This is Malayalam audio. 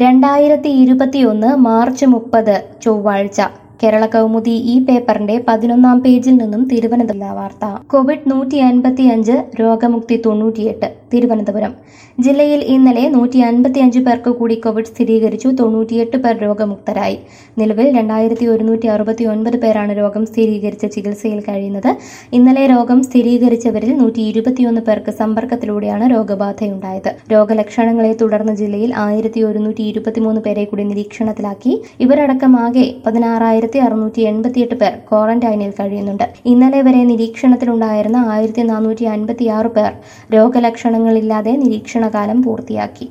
രണ്ടായിരത്തി ഇരുപത്തിയൊന്ന് മാർച്ച് മുപ്പത് ചൊവ്വാഴ്ച കേരള കൗമുദി ഈ പേപ്പറിന്റെ പതിനൊന്നാം പേജിൽ നിന്നും തിരുവനന്തപുരം വാർത്ത കോവിഡ് നൂറ്റി അൻപത്തി അഞ്ച് രോഗമുക്തി തൊണ്ണൂറ്റിയെട്ട് തിരുവനന്തപുരം ജില്ലയിൽ ഇന്നലെ നൂറ്റി അൻപത്തി അഞ്ച് പേർക്ക് കൂടി കോവിഡ് സ്ഥിരീകരിച്ചു തൊണ്ണൂറ്റിയെട്ട് പേർ രോഗമുക്തരായി നിലവിൽ രണ്ടായിരത്തി ഒരുന്നൂറ്റി അറുപത്തി ഒൻപത് പേരാണ് രോഗം സ്ഥിരീകരിച്ച ചികിത്സയിൽ കഴിയുന്നത് ഇന്നലെ രോഗം സ്ഥിരീകരിച്ചവരിൽ നൂറ്റി ഇരുപത്തിയൊന്ന് പേർക്ക് സമ്പർക്കത്തിലൂടെയാണ് രോഗബാധയുണ്ടായത് രോഗലക്ഷണങ്ങളെ തുടർന്ന് ജില്ലയിൽ ആയിരത്തി ഒരുന്നൂറ്റി ഇരുപത്തിമൂന്ന് പേരെ കൂടി നിരീക്ഷണത്തിലാക്കി ഇവരടക്കം ആകെ പതിനാറായിരത്തി അറുന്നൂറ്റി എൺപത്തിയെട്ട് പേർ ക്വാറന്റൈനിൽ കഴിയുന്നുണ്ട് ഇന്നലെ വരെ നിരീക്ഷണത്തിലുണ്ടായിരുന്ന ആയിരത്തി നാനൂറ്റി അൻപത്തി ആറ് പേർ രോഗലക്ഷണങ്ങളില്ലാതെ നിരീക്ഷണകാലം പൂർത്തിയാക്കി